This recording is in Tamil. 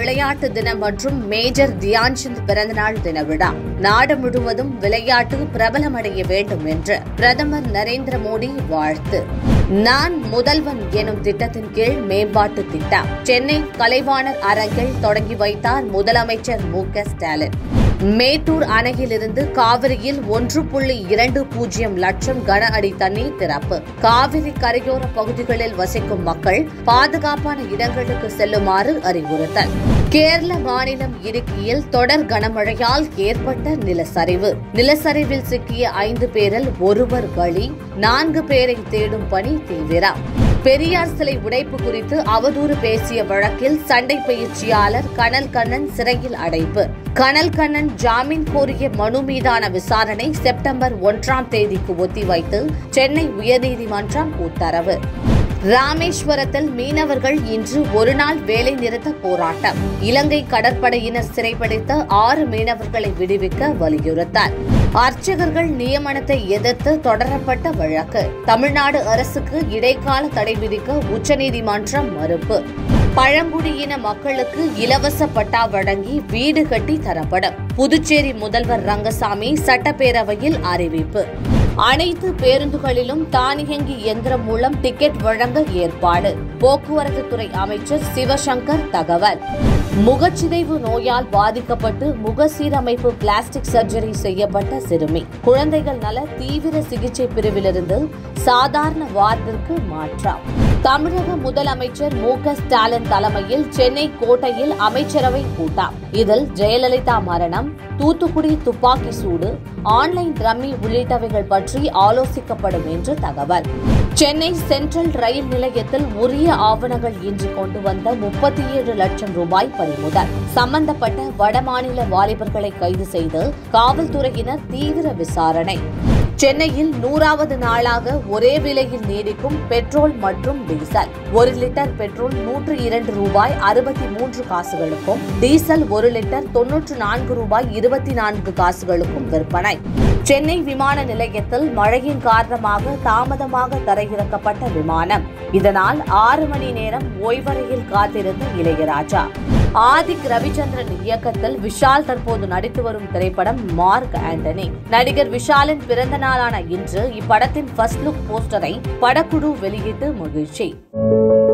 விளையாட்டு தினம் மற்றும் மேஜர் தியான்சந்த் பிறந்தநாள் தின விழா நாடு முழுவதும் விளையாட்டு பிரபலமடைய வேண்டும் என்று பிரதமர் நரேந்திர மோடி வாழ்த்து நான் முதல்வன் எனும் திட்டத்தின் கீழ் மேம்பாட்டு திட்டம் சென்னை கலைவாணர் அரங்கில் தொடங்கி வைத்தார் முதலமைச்சர் மு க ஸ்டாலின் மேட்டூர் அணையிலிருந்து காவிரியில் ஒன்று புள்ளி இரண்டு பூஜ்ஜியம் லட்சம் கன அடி தண்ணீர் திறப்பு காவிரி கரையோர பகுதிகளில் வசிக்கும் மக்கள் பாதுகாப்பான இடங்களுக்கு செல்லுமாறு அறிவுறுத்தல் கேரள மாநிலம் இடுக்கியில் தொடர் கனமழையால் ஏற்பட்ட நிலச்சரிவு நிலச்சரிவில் சிக்கிய ஐந்து பேரில் ஒருவர் பலி நான்கு பேரை தேடும் பணி தீவிரம் பெரியார் சிலை உடைப்பு குறித்து அவதூறு பேசிய வழக்கில் சண்டை பயிற்சியாளர் கனல் கண்ணன் சிறையில் அடைப்பு கனல் கண்ணன் ஜாமீன் கோரிய மனு மீதான விசாரணை செப்டம்பர் ஒன்றாம் தேதிக்கு ஒத்திவைத்து சென்னை உயர்நீதிமன்றம் உத்தரவு ராமேஸ்வரத்தில் மீனவர்கள் இன்று ஒருநாள் வேலை நிறுத்த போராட்டம் இலங்கை கடற்படையினர் சிறைப்பிடித்த ஆறு மீனவர்களை விடுவிக்க வலியுறுத்தல் அர்ச்சகர்கள் நியமனத்தை எதிர்த்து தொடரப்பட்ட வழக்கு தமிழ்நாடு அரசுக்கு இடைக்கால தடை விதிக்க உச்சநீதிமன்றம் மறுப்பு பழங்குடியின மக்களுக்கு இலவச பட்டா வழங்கி வீடு கட்டி தரப்படும் புதுச்சேரி முதல்வர் ரங்கசாமி சட்டப்பேரவையில் அறிவிப்பு அனைத்து பேருந்துகளிலும் தானியங்கி எந்திரம் மூலம் டிக்கெட் வழங்க ஏற்பாடு போக்குவரத்து துறை அமைச்சர் சிவசங்கர் தகவல் முகச்சிதைவு நோயால் பாதிக்கப்பட்டு முக சீரமைப்பு பிளாஸ்டிக் சர்ஜரி செய்யப்பட்ட சிறுமி குழந்தைகள் நல தீவிர சிகிச்சை பிரிவிலிருந்து சாதாரண வார்டிற்கு மாற்றம் தமிழக முதலமைச்சர் மு க ஸ்டாலின் தலைமையில் சென்னை கோட்டையில் அமைச்சரவை கூட்டம் இதில் ஜெயலலிதா மரணம் தூத்துக்குடி துப்பாக்கி சூடு ஆன்லைன் ரம்மி உள்ளிட்டவைகள் பற்றி ஆலோசிக்கப்படும் என்று தகவல் சென்னை சென்ட்ரல் ரயில் நிலையத்தில் உரிய ஆவணங்கள் இன்றி கொண்டு வந்த முப்பத்தி ஏழு லட்சம் ரூபாய் பறிமுதல் சம்பந்தப்பட்ட வடமாநில வாலிபர்களை கைது செய்து காவல்துறையினர் தீவிர விசாரணை சென்னையில் நூறாவது நாளாக ஒரே விலையில் நீடிக்கும் பெட்ரோல் மற்றும் டீசல் ஒரு லிட்டர் பெட்ரோல் நூற்று இரண்டு ரூபாய் அறுபத்தி மூன்று காசுகளுக்கும் டீசல் ஒரு லிட்டர் தொன்னூற்று நான்கு ரூபாய் இருபத்தி நான்கு காசுகளுக்கும் விற்பனை சென்னை விமான நிலையத்தில் மழையின் காரணமாக தாமதமாக தரையிறக்கப்பட்ட விமானம் இதனால் ஆறு மணி நேரம் ஓய்வறையில் காத்திருந்த இளையராஜா ஆதிக் ரவிச்சந்திரன் இயக்கத்தில் விஷால் தற்போது நடித்து வரும் திரைப்படம் மார்க் ஆண்டனி நடிகர் விஷாலின் பிறந்த நாளான இன்று இப்படத்தின் ஃபர்ஸ்ட் லுக் போஸ்டரை படக்குழு வெளியிட்டு மகிழ்ச்சி